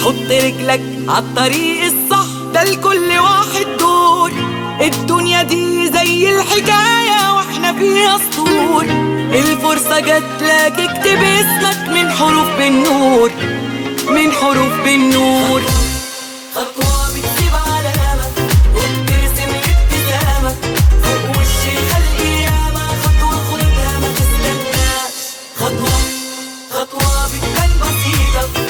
حط رجلك عالطريق الصح ده لكل واحد دور الدنيا دي زي الحكاية واحنا فيها سطور الفرصة جات لك اكتب اسمك من حروف بالنور من حروف بالنور خطوة بتسيب علامة وبترسم ابتسامة فوق وش الخلق ياما خطوة خدها ما تستناش خطوة خطوة بتبان بسيطة